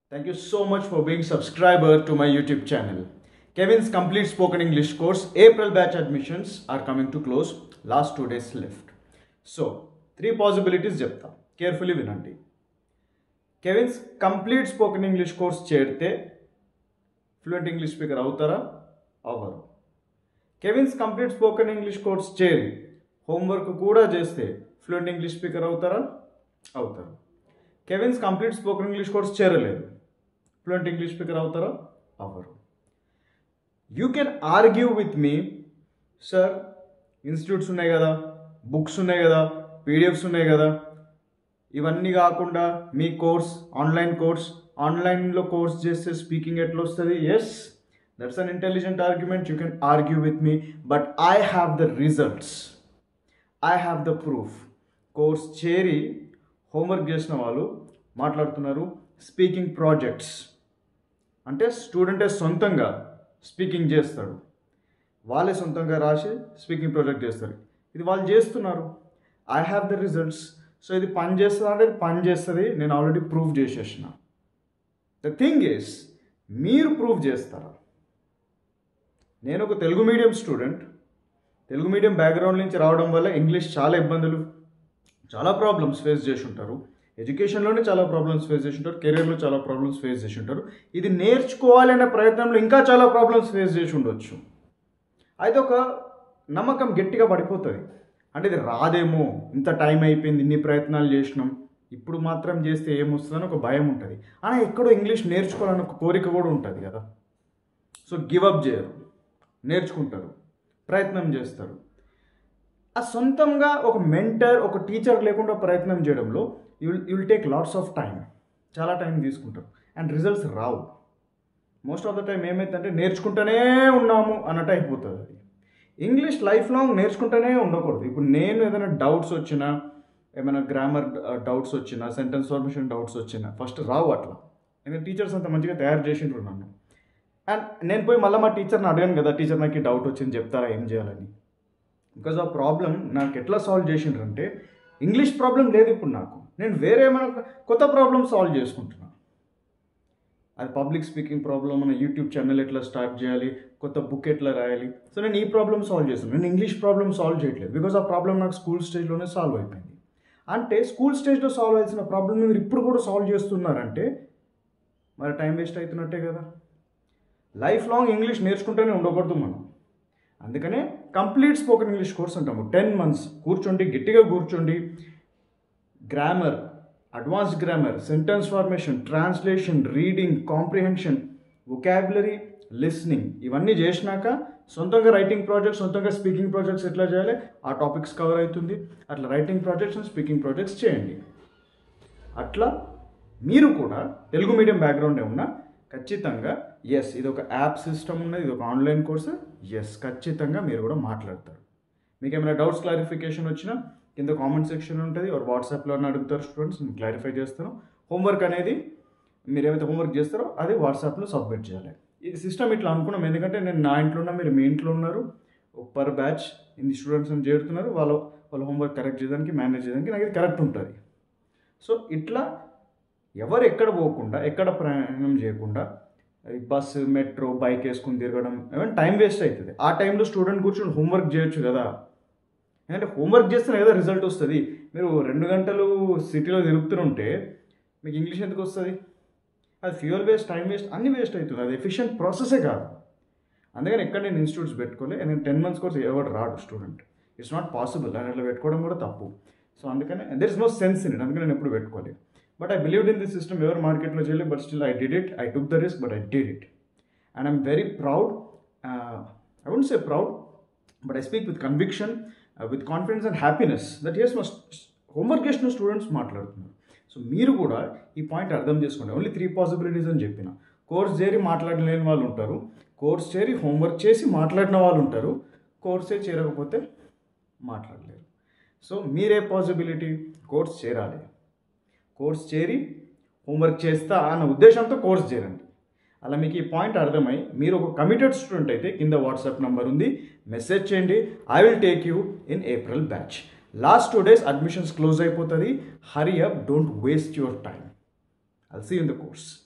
Thank you so much for being subscriber to my YouTube channel. Kevin's complete spoken English course April batch admissions are coming to close. Last two days left. So, three possibilities చెప్తా carefully వినండి Kevin's complete spoken English course చేరితే fluent English speaker అవుతారా అవ్వరు Kevin's complete spoken English course చేరి homework కూడా చేస్తే fluent English speaker అవుతారా అవుతారు Kevin's complete spoken English course చేరలేదు ఫ్లూయెంట్ ఇంగ్లీష్ స్పీకర్ అవుతారా అవ్వరు you can argue with me sir institutes ఉన్నాయి కదా బుక్స్ ఉన్నాయి కదా పీడిఎఫ్స్ ఉన్నాయి కదా ఇవన్నీ కాకుండా మీ కోర్స్ ఆన్లైన్ కోర్స్ ఆన్లైన్లో కోర్స్ చేస్తే స్పీకింగ్ ఎట్లా వస్తుంది yes that's an intelligent argument you can argue with me but I have the results I have the proof course చేరి హోంవర్క్ చేసిన వాళ్ళు మాట్లాడుతున్నారు స్పీకింగ్ ప్రాజెక్ట్స్ అంటే స్టూడెంటే సొంతంగా స్పీకింగ్ చేస్తాడు వాళ్ళే సొంతంగా రాసి స్పీకింగ్ ప్రాజెక్ట్ చేస్తారు ఇది వాళ్ళు చేస్తున్నారు I have the results so ఇది పని చేస్తుందా అంటే ఇది పని చేస్తుంది నేను ఆల్రెడీ ప్రూవ్ చేసేసిన ద థింగ్ ఈస్ మీరు ప్రూవ్ చేస్తారా నేను ఒక Telugu medium student Telugu medium background నుంచి రావడం వల్ల ఇంగ్లీష్ చాలా ఇబ్బందులు చాలా ప్రాబ్లమ్స్ ఫేస్ చేసి ఉంటారు ఎడ్యుకేషన్లోనే చాలా ప్రాబ్లమ్స్ ఫేస్ చేసి ఉంటారు కెరీర్లో చాలా ప్రాబ్లమ్స్ ఫేస్ చేసి ఉంటారు ఇది నేర్చుకోవాలనే ప్రయత్నంలో ఇంకా చాలా ప్రాబ్లమ్స్ ఫేస్ చేసి ఉండొచ్చు అయితే ఒక నమ్మకం గట్టిగా పడిపోతుంది అంటే ఇది రాదేమో ఇంత టైం అయిపోయింది ఇన్ని ప్రయత్నాలు చేసినాం ఇప్పుడు మాత్రం చేస్తే ఏమొస్తుందని ఒక భయం ఉంటుంది ஆனால் ఎక్కడో ఇంగ్లీష్ నేర్చుకోవాలని ఒక కోరిక కూడా ఉంటుంది కదా సో గివ్ అప్ చేయరు నేర్చుకుంటారు ప్రయత్నం చేస్తారు ఆ సొంతంగా ఒక మెంటర్ ఒక టీచర్ లేకుండా ప్రయత్నం చేయడంలో you will you will take lots of time చాలా టైం తీసుకుంటారు అండ్ రిజల్ట్స్ రావు మోస్ట్ ఆఫ్ ద టైం ఏమైందంటే నేర్చుకుంటూనే ఉన్నాము అన్నట్టు అయిపోతుంది అది ఇంగ్లీష్ లైఫ్ లాంగ్ నేర్చుకుంటూనే ఉండకూడదు ఇప్పుడు నేను ఏదైనా డౌట్స్ వచ్చినా ఏమైనా గ్రామర్ డౌట్స్ వచ్చినా సెంటెన్స్ ఫార్మేషన్ డౌట్స్ వచ్చినా ఫస్ట్ రావు అట్లా నేను టీచర్స్ అంత మంచిగా తయారు చేసిండ్రు నన్ను అండ్ నేను పోయి మళ్ళీ మా టీచర్ని అడిగాను కదా టీచర్ నాకు ఈ డౌట్ వచ్చింది చెప్తారా ఏం చేయాలని బికాజ్ ఆ ప్రాబ్లం నాకు ఎట్లా సాల్వ్ చేసిండ్రంటే ఇంగ్లీష్ ప్రాబ్లం లేదు ఇప్పుడు నాకు నేను వేరే ఏమైనా కొత్త ప్రాబ్లమ్ సాల్వ్ చేసుకుంటున్నాను అది పబ్లిక్ స్పీకింగ్ ప్రాబ్లం మన యూట్యూబ్ ఛానల్ ఎట్లా స్టార్ట్ చేయాలి కొత్త బుక్ ఎట్లా రాయాలి సో నేను ఈ ప్రాబ్లమ్ సాల్వ్ చేస్తాను నేను ఇంగ్లీష్ ప్రాబ్లమ్ సాల్వ్ చేయట్లేదు బికాజ్ ఆ ప్రాబ్లం నాకు స్కూల్ స్టేజ్లోనే సాల్వ్ అయిపోయింది అంటే స్కూల్ స్టేజ్లో సాల్వ్ అయ్యాల్సిన ప్రాబ్లమ్ మీరు ఇప్పుడు కూడా సాల్వ్ చేస్తున్నారంటే మరి టైం వేస్ట్ అవుతున్నట్టే కదా లైఫ్ లాంగ్ ఇంగ్లీష్ నేర్చుకుంటూనే ఉండకూడదు మనం అందుకనే కంప్లీట్ స్పోకెన్ ఇంగ్లీష్ కోర్స్ అంటాము టెన్ మంత్స్ కూర్చోండి గట్టిగా కూర్చోండి grammar advanced grammar sentence formation translation reading comprehension vocabulary listening ఇవన్నీ చేసినాక సొంతంగా రైటింగ్ ప్రాజెక్ట్స్ సొంతంగా స్పీకింగ్ ప్రాజెక్ట్స్ ఎట్లా చేయాలి ఆ టాపిక్స్ కవర్ అవుతుంది అట్లా writing projects and speaking projects చేయండి అట్లా మీరు కూడా తెలుగు మీడియం బ్యాక్గ్రౌండే ఉన్నా ఖచ్చితంగా ఎస్ ఇది ఒక యాప్ సిస్టమ్ ఉన్నది ఇది ఒక ఆన్లైన్ కోర్సు ఎస్ ఖచ్చితంగా మీరు కూడా మాట్లాడతారు మీకు ఏమైనా డౌట్స్ క్లారిఫికేషన్ వచ్చినా కింద కామెంట్ సెక్షన్ ఉంటుంది ఒక వాట్సాప్లో అడుగుతారు స్టూడెంట్స్ నేను క్లారిఫై చేస్తాను హోంవర్క్ అనేది మీరు ఏమైతే హోంవర్క్ చేస్తారో అది వాట్సాప్లో సబ్మిట్ చేయాలి ఈ సిస్టమ్ ఇట్లా అనుకున్నాం ఎందుకంటే నేను నా ఇంట్లో ఉన్నా మీరు మీ ఇంట్లో ఉన్నారు పర్ బ్యాచ్ ఇన్ని స్టూడెంట్స్ చేరుతున్నారు వాళ్ళ వాళ్ళ హోంవర్క్ కరెక్ట్ చేయడానికి మేనేజ్ చేయడానికి నాకు ఇది కరెక్ట్ ఉంటుంది సో ఇట్లా ఎవరు ఎక్కడ పోకుండా ఎక్కడ ప్రయాణం చేయకుండా బస్సు మెట్రో బైక్ వేసుకుని తిరగడం ఏమైనా టైం వేస్ట్ అవుతుంది ఆ టైంలో స్టూడెంట్ కూర్చొని హోంవర్క్ చేయొచ్చు కదా ఎందుకంటే హోంవర్క్ చేస్తేనే కదా రిజల్ట్ వస్తుంది మీరు రెండు గంటలు సిటీలో తిరుగుతుంటే మీకు ఇంగ్లీష్ ఎందుకు వస్తుంది అది ఫ్యూయల్ వేస్ట్ టైం వేస్ట్ అన్ని వేస్ట్ అవుతుంది అది ఎఫిషియెంట్ ప్రాసెసే కాదు అందుకని ఎక్కడ నేను ఇన్స్టిట్యూట్స్ పెట్టుకోలే నేను టెన్ మంత్స్ కోర్స్ ఎవరు రాడు స్టూడెంట్ ఇట్స్ నాట్ పాసిబుల్ అని అట్లా పెట్టుకోవడం కూడా తప్పు సో అందుకని there is no sense in it అందుకని నేను ఎప్పుడు పెట్టుకోలేదు but I believed in this system ఎవరు మార్కెట్లో చేయలేదు but still I did it I took the risk but I did it and I'm very proud I won't say proud but I speak with conviction with confidence and happiness that is must homework చేసిన students మాట్లాడుతున్నారు so మీరు కూడా ఈ point అర్థం చేసుకోండి only three possibilities అని చెప్పిన course చేరి మాట్లాడలేని వాళ్ళు ఉంటారు కోర్స్ చేరి హోంవర్క్ చేసి మాట్లాడిన వాళ్ళు ఉంటారు కోర్సే చేరకపోతే మాట్లాడలేరు సో మీరే పాసిబిలిటీ కోర్స్ చేరాలి కోర్స్ చేరి హోంవర్క్ చేస్తా అన్న ఉద్దేశంతో కోర్స్ చేరండి అలా మీకు ఈ పాయింట్ అర్థమై మీరు ఒక కమిటెడ్ స్టూడెంట్ అయితే కింద వాట్సాప్ నెంబర్ ఉంది మెసేజ్ చేయండి I will take you in April batch last two days admissions close అయిపోతుంది hurry up don't waste your time I'll see in the course